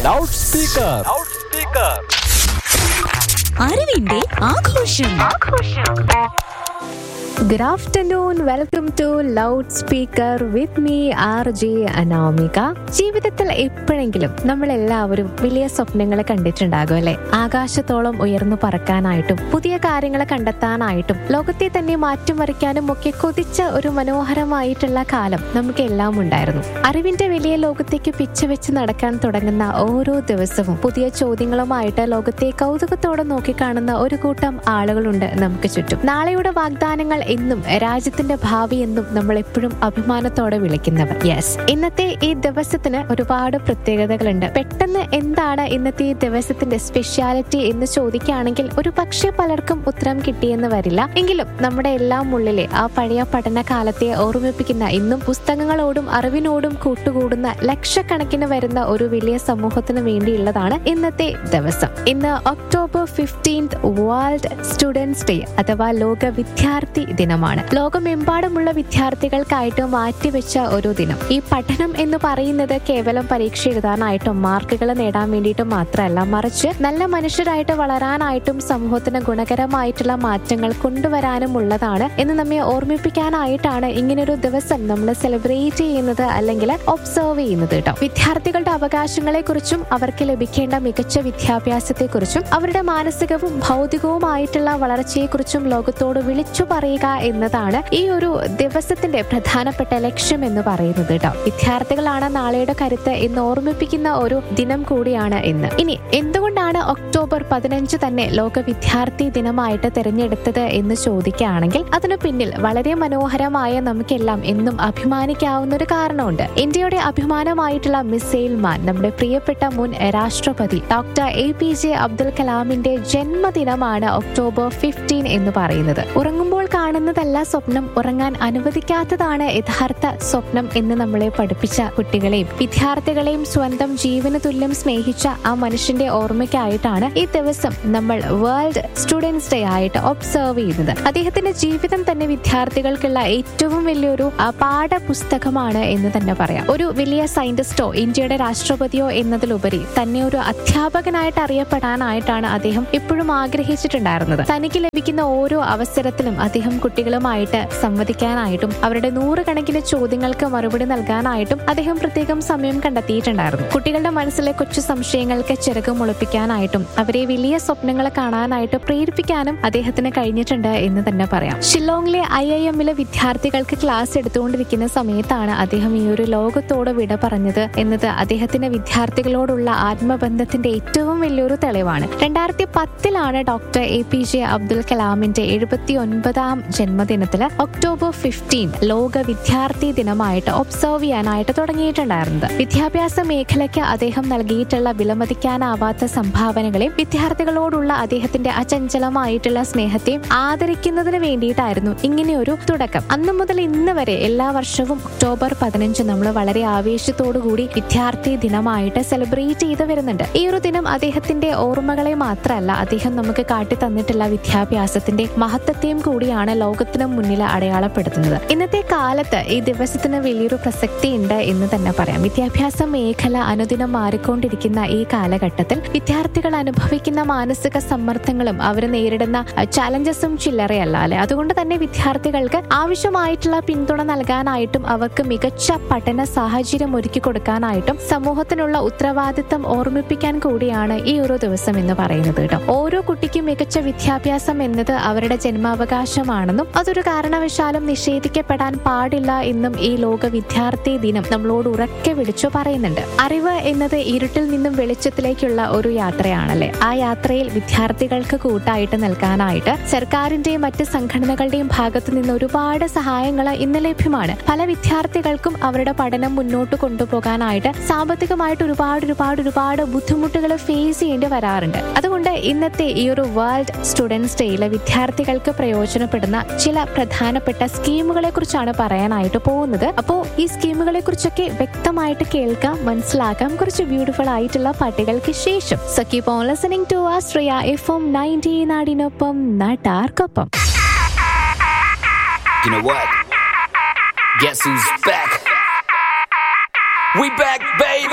Loud speaker അറിവിന്റെ ആഘോഷം good afternoon welcome to loud speaker with me R J Anamika ജീവിതത്തിൽ എപ്പോഴെങ്കിലും നമ്മൾ എല്ലാവരും വലിയ സ്വപ്നങ്ങൾ കണ്ടിട്ടുണ്ടാകും അല്ലെ ആകാശത്തോളം ഉയർന്നു പറക്കാനായിട്ടും പുതിയ കാര്യങ്ങൾ കണ്ടെത്താനായിട്ടും ലോകത്തെ തന്നെ മാറ്റിമറിക്കാനും ഒക്കെ കൊതിച്ച ഒരു മനോഹരമായിട്ടുള്ള കാലം നമുക്ക് എല്ലാം ഉണ്ടായിരുന്നു അറിവിന്റെ വലിയ ലോകത്തേക്ക് പിച്ചുവെച്ച് നടക്കാൻ തുടങ്ങുന്ന ഓരോ ദിവസവും പുതിയ ചോദ്യങ്ങളുമായിട്ട് ലോകത്തെ കൗതുകത്തോടെ നോക്കിക്കാണുന്ന ഒരു കൂട്ടം ആളുകളുണ്ട് നമുക്ക് ചുറ്റും നാളെയുടെ വാഗ്ദാനങ്ങൾ എന്നും രാജ്യത്തിന്റെ ഭാവി എന്നും നമ്മൾ എപ്പോഴും അഭിമാനത്തോടെ വിളിക്കുന്നവർ യെസ് ഇന്നത്തെ ഈ ദിവസത്തിന് ഒരുപാട് പ്രത്യേകതകളുണ്ട് പെട്ടെന്ന് എന്താണ് ഇന്നത്തെ ഈ ദിവസത്തിന്റെ സ്പെഷ്യാലിറ്റി എന്ന് ചോദിക്കുകയാണെങ്കിൽ ഒരു പക്ഷേ പലർക്കും ഉത്തരം കിട്ടിയെന്ന് വരില്ല എങ്കിലും നമ്മുടെ എല്ലാം ഉള്ളിലെ ആ പഴയ പഠനകാലത്തെ ഓർമ്മിപ്പിക്കുന്ന ഇന്നും പുസ്തകങ്ങളോടും അറിവിനോടും കൂട്ടുകൂടുന്ന ലക്ഷക്കണക്കിന് വരുന്ന ഒരു വലിയ സമൂഹത്തിന് വേണ്ടിയുള്ളതാണ് ഇന്നത്തെ ദിവസം ഇന്ന് October fifteenth world students day അഥവാ ലോക വിദ്യാർത്ഥി ദിനമാണ് ലോകമെമ്പാടുമുള്ള വിദ്യാർത്ഥികൾക്കായിട്ട് മാറ്റിവെച്ച ഒരു ദിനം ഈ പഠനം എന്ന് പറയുന്നത് കേവലം പരീക്ഷ എഴുതാനായിട്ടും മാർക്കുകൾ നേടാൻ വേണ്ടിയിട്ടും മാത്രമല്ല മറിച്ച് നല്ല മനുഷ്യരായിട്ട് വളരാനായിട്ടും സമൂഹത്തിന് ഗുണകരമായിട്ടുള്ള മാറ്റങ്ങൾ കൊണ്ടുവരാനും ഉള്ളതാണ് എന്ന് നമ്മെ ഓർമ്മിപ്പിക്കാനായിട്ടാണ് ഇങ്ങനൊരു ദിവസം നമ്മൾ സെലിബ്രേറ്റ് ചെയ്യുന്നത് അല്ലെങ്കിൽ ഒബ്സർവ് ചെയ്യുന്നത് കേട്ടോ വിദ്യാർത്ഥികളുടെ അവകാശങ്ങളെ കുറിച്ചും അവർക്ക് ലഭിക്കേണ്ട മികച്ച വിദ്യാഭ്യാസത്തെ കുറിച്ചും അവരുടെ മാനസികവും ഭൗതികവുമായിട്ടുള്ള വളർച്ചയെക്കുറിച്ചും ലോകത്തോട് വിളിച്ചു പറയുക എന്നതാണ് ഈ ഒരു ദിവസത്തിന്റെ പ്രധാനപ്പെട്ട ലക്ഷ്യം എന്ന് പറയുന്നത് കേട്ടോ വിദ്യാർത്ഥികളാണ് നാളെയുടെ കരുത്ത് എന്ന് ഓർമ്മിപ്പിക്കുന്ന ഒരു ദിനം കൂടിയാണ് ഇന്ന് ഇനി എന്തുകൊണ്ടാണ് ഒക്ടോബർ പതിനഞ്ച് തന്നെ ലോക വിദ്യാർത്ഥി ദിനമായിട്ട് തിരഞ്ഞെടുത്തത് എന്ന് ചോദിക്കുകയാണെങ്കിൽ അതിനു പിന്നിൽ വളരെ മനോഹരമായ നമുക്കെല്ലാം എന്നും അഭിമാനിക്കാവുന്ന ഒരു കാരണമുണ്ട് ഇന്ത്യയുടെ അഭിമാനമായിട്ടുള്ള മിസൈൽ മാൻ നമ്മുടെ പ്രിയപ്പെട്ട മുൻ രാഷ്ട്രപതി doctor A P J Abdul കലാമിന്റെ ജന്മദിനമാണ് ഒക്ടോബർ ഫിഫ്റ്റീൻ എന്ന് പറയുന്നത് ഉറങ്ങുമ്പോൾ കാണുന്നതല്ല സ്വപ്നം ഉറങ്ങാൻ അനുവദിക്കാത്തതാണ് യഥാർത്ഥ സ്വപ്നം എന്ന് നമ്മളെ പഠിപ്പിച്ച കുട്ടികളെയും വിദ്യാർത്ഥികളെയും സ്വന്തം ജീവന തുല്യം സ്നേഹിച്ച ആ മനുഷ്യന്റെ ഓർമ്മയ്ക്കായിട്ടാണ് ഈ ദിവസം നമ്മൾ വേൾഡ് സ്റ്റുഡൻസ് ഡേ ആയിട്ട് ഒബ്സർവ് ചെയ്യുന്നത് അദ്ദേഹത്തിന്റെ ജീവിതം തന്നെ വിദ്യാർത്ഥികൾക്കുള്ള ഏറ്റവും വലിയൊരു ആ, പാഠപുസ്തകമാണ് എന്ന് തന്നെ പറയാം ഒരു വലിയ സയന്റിസ്റ്റോ ഇന്ത്യയുടെ രാഷ്ട്രപതിയോ എന്നതിലുപരി തന്നെ ഒരു അധ്യാപകനായിട്ട് അറിയപ്പെടാനായിട്ടാണ് അദ്ദേഹം എപ്പോഴും ആഗ്രഹിച്ചിട്ടുണ്ടായിരുന്നത് തനിക്ക് ലഭിക്കുന്ന ഓരോ അവസരത്തിലും അദ്ദേഹം കുട്ടികളുമായിട്ട് സംവദിക്കാനായിട്ടും അവരുടെ നൂറുകണക്കിന് ചോദ്യങ്ങൾക്ക് മറുപടി നൽകാനായിട്ടും അദ്ദേഹം പ്രത്യേകം സമയം കണ്ടെത്തിയിട്ടുണ്ടായിരുന്നു കുട്ടികളുടെ മനസ്സിലെ കൊച്ചു സംശയങ്ങൾക്ക് ചിറക് മുളപ്പിക്കാനായിട്ടും അവരെ വലിയ സ്വപ്നങ്ങൾ കാണാനായിട്ട് പ്രേരിപ്പിക്കാനും അദ്ദേഹത്തിന് കഴിഞ്ഞിട്ടുണ്ട് എന്ന് തന്നെ പറയാം ഷില്ലോങ്ങിലെ ഐ ഐ എമ്മിലെ വിദ്യാർത്ഥികൾക്ക് ക്ലാസ് എടുത്തുകൊണ്ടിരിക്കുന്ന സമയത്താണ് അദ്ദേഹം ഈ ഒരു ലോകത്തോട് വിട പറഞ്ഞത് എന്നത് അദ്ദേഹത്തിന്റെ വിദ്യാർത്ഥികളോടുള്ള ആത്മബന്ധത്തിന്റെ ഏറ്റവും വലിയൊരു തെളിവാണ് രണ്ടായിരത്തി പത്തിലാണ് doctor A P J Abdul കലാമിന്റെ എഴുപത്തി ഒൻപതാം ജന്മദിനത്തില് ഒക്ടോബർ ഫിഫ്റ്റീൻ ലോക വിദ്യാർത്ഥി ദിനമായിട്ട് ഒബ്സർവ് ചെയ്യാനായിട്ട് തുടങ്ങിയിട്ടുണ്ടായിരുന്നത് വിദ്യാഭ്യാസ മേഖലയ്ക്ക് അദ്ദേഹം നൽകിയിട്ടുള്ള വിലമതിക്കാനാവാത്ത സംഭാവനകളെയും വിദ്യാർത്ഥികളോടുള്ള അദ്ദേഹത്തിന്റെ അചഞ്ചലമായിട്ടുള്ള സ്നേഹത്തെയും ആദരിക്കുന്നതിന് വേണ്ടിയിട്ടായിരുന്നു ഇങ്ങനെയൊരു തുടക്കം അന്നു മുതൽ ഇന്ന് വരെ എല്ലാ വർഷവും ഒക്ടോബർ പതിനഞ്ച് നമ്മൾ വളരെ ആവേശത്തോടു കൂടി വിദ്യാർത്ഥി ദിനമായിട്ട് സെലിബ്രേറ്റ് ചെയ്ത് വരുന്നുണ്ട് ഈ ഒരു ദിനം അദ്ദേഹത്തിന്റെ ഓർമ്മകളെ മാത്രമല്ല അദ്ദേഹം നമുക്ക് കാട്ടി തന്നിട്ടുള്ള വിദ്യാഭ്യാസത്തിന്റെ മഹത്വത്തെയും കൂടിയാണ് ലോകത്തിന് മുന്നിൽ അടയാളപ്പെടുത്തുന്നത് ഇന്നത്തെ കാലത്ത് ഈ ദിവസത്തിന് വലിയൊരു പ്രസക്തി ഉണ്ട് എന്ന് തന്നെ പറയാം വിദ്യാഭ്യാസ മേഖല അനുദിനം മാറിക്കൊണ്ടിരിക്കുന്ന ഈ കാലഘട്ടത്തിൽ വിദ്യാർത്ഥികൾ അനുഭവിക്കുന്ന മാനസിക സമ്മർദ്ദങ്ങളും അവർ നേരിടുന്ന ചലഞ്ചസും ചില്ലറയല്ല അല്ലെ അതുകൊണ്ട് തന്നെ വിദ്യാർത്ഥികൾക്ക് ആവശ്യമായിട്ടുള്ള പിന്തുണ നൽകാനായിട്ടും അവർക്ക് മികച്ച പഠന സാഹചര്യം ഒരുക്കി കൊടുക്കാനായിട്ടും സമൂഹത്തിനുള്ള ഉത്തരവാദിത്തം ഓർമ്മിപ്പിക്കാൻ കൂടിയാണ് ഈ ഒരു ദിവസം എന്ന് പറയുന്നത് കേട്ടോ ഓരോ കുട്ടിക്കും മികച്ച വിദ്യാഭ്യാസം എന്നത് അവരുടെ ജന്മാവകാശമാണെന്നും അതൊരു കാരണവശാലും നിഷേധിക്കപ്പെടാൻ പാടില്ല എന്നും ഈ ലോക വിദ്യാർത്ഥി ദിനം നമ്മളോട് ഉറക്കെ വിളിച്ചു പറയുന്നുണ്ട് അറിവ് എന്നത് ഇരുട്ടിൽ നിന്നും വെളിച്ചത്തിലേക്കുള്ള ഒരു യാത്രയാണല്ലേ ആ യാത്രയിൽ വിദ്യാർത്ഥികൾക്ക് കൂട്ടായിട്ട് നിൽക്കാനായിട്ട് സർക്കാരിന്റെയും മറ്റ് സംഘടനകളുടെയും ഭാഗത്തു നിന്ന് ഒരുപാട് സഹായങ്ങൾ ഇന്ന് ലഭ്യമാണ് പല വിദ്യാർത്ഥികൾക്കും അവരുടെ പഠനം മുന്നോട്ട് കൊണ്ടുപോകാനായിട്ട് സാമ്പത്തികമായിട്ട് ഒരുപാട് ഒരുപാട് ഒരുപാട് ബുദ്ധിമുട്ടുകൾ ഫേസ് ചെയ്യേണ്ടി വരാറുണ്ട് അതുകൊണ്ട് ഇന്നത്തെ ഈ ഒരു വേൾഡ് സ്റ്റുഡൻസ് ഡേയിലെ വിദ്യാർത്ഥികൾക്ക് പ്രയോജനപ്പെടുന്ന ചില പ്രധാനപ്പെട്ട സ്കീമുകളെ കുറിച്ചാണ് പറയാനായിട്ട് പോകുന്നത് അപ്പോൾ ഈ സ്കീമുകളെ കുറിച്ചൊക്കെ വ്യക്തമായിട്ട് കേൾക്കാം മനസ്സിലാക്കാം കുറച്ച് ബ്യൂട്ടിഫുൾ ആയിട്ടുള്ള പാട്ടുകൾക്ക് ശേഷം സഖി പോൺ listening to Ashraya F M ninety നാടിനൊപ്പം നാട്ടാർക്കൊപ്പം You know what? Guess who's back? We back, baby!